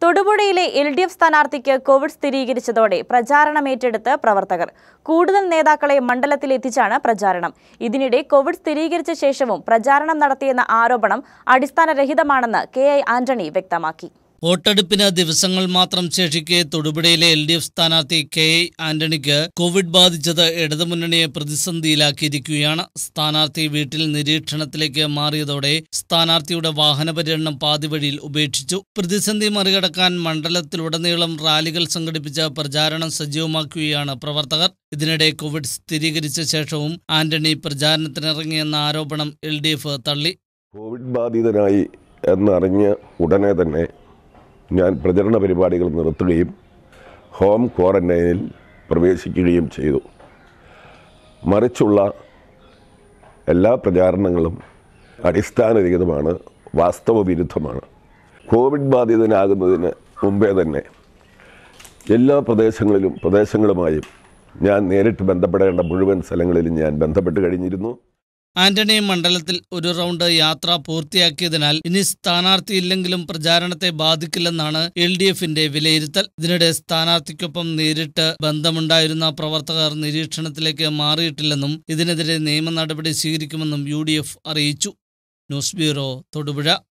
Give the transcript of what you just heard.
തൊടുപുഴയിലെ L D F സ്ഥാനാർത്ഥിക്ക് covid സ്ഥിരീകരിച്ചതോടെ പ്രചാരണം ഏറ്റെടുത്ത് പ്രവർത്തകർ കൂടുതൽ നേതാക്കളെ മണ്ഡലത്തിലെത്തിച്ചാണ് പ്രചാരണം ഇതിനിടെ കോവിഡ് സ്ഥിരീകരിച്ച ശേഷവും പ്രചാരണം നടത്തിയെന്ന ആരോപണം അടിസ്ഥാനരഹിതമാണെന്ന് കെ ഐ ആന്റണി വ്യക്തമാക്കി വോട്ടെടുപ്പിന് ദിവസങ്ങൾ മാത്രം ശേഷിക്കെ തൊടുപുഴയിലെ എൽ ഡി എഫ് സ്ഥാനാർത്ഥി കെ എ ആന്റണിക്ക് കോവിഡ് ബാധിച്ചത് ഇടതുമുന്നണിയെ പ്രതിസന്ധിയിലാക്കിയിരിക്കുകയാണ് സ്ഥാനാർത്ഥി വീട്ടിൽ നിരീക്ഷണത്തിലേക്ക് മാറിയതോടെ സ്ഥാനാർത്ഥിയുടെ വാഹന പര്യടനം പാതിവഴിയിൽ ഉപേക്ഷിച്ചു പ്രതിസന്ധി മറികടക്കാൻ മണ്ഡലത്തിലുടനീളം റാലികൾ സംഘടിപ്പിച്ച് പ്രചാരണം സജീവമാക്കുകയാണ് പ്രവർത്തകർ ഇതിനിടെ കോവിഡ് സ്ഥിരീകരിച്ച ശേഷവും ആന്റണി പ്രചാരണത്തിനിറങ്ങിയെന്ന ആരോപണം എൽ ഡി എഫ് തള്ളി കോവിഡ് ബാധിതനായി എന്നറിഞ്ഞ് ഉടനെ തന്നെ ഞാൻ പ്രചരണ പരിപാടികൾ നിർത്തുകയും ഹോം ക്വാറന്റൈനിൽ പ്രവേശിക്കുകയും ചെയ്തു മറിച്ചുള്ള എല്ലാ പ്രചാരണങ്ങളും അടിസ്ഥാനരഹിതമാണ് വാസ്തവവിരുദ്ധമാണ് കോവിഡ് ബാധിതനാകുന്നതിന് മുമ്പേ തന്നെ എല്ലാ പ്രദേശങ്ങളിലും പ്രദേശങ്ങളുമായും ഞാൻ നേരിട്ട് ബന്ധപ്പെടേണ്ട മുഴുവൻ സ്ഥലങ്ങളിലും ഞാൻ ബന്ധപ്പെട്ട് കഴിഞ്ഞിരുന്നു ആന്റണി മണ്ഡലത്തിൽ ഒരു റൗണ്ട് യാത്ര പൂർത്തിയാക്കിയതിനാൽ ഇനി സ്ഥാനാർത്ഥിയില്ലെങ്കിലും പ്രചാരണത്തെ ബാധിക്കില്ലെന്നാണ് എൽ ഡി എഫിന്റെ വിലയിരുത്തൽ ഇതിനിടെ സ്ഥാനാർത്ഥിക്കൊപ്പം നേരിട്ട് ബന്ധമുണ്ടായിരുന്ന പ്രവർത്തകർ നിരീക്ഷണത്തിലേക്ക് മാറിയിട്ടില്ലെന്നും ഇതിനെതിരെ നിയമ നടപടി സ്വീകരിക്കുമെന്നും യു അറിയിച്ചു ന്യൂസ് ബ്യൂറോ തൊടുപുഴ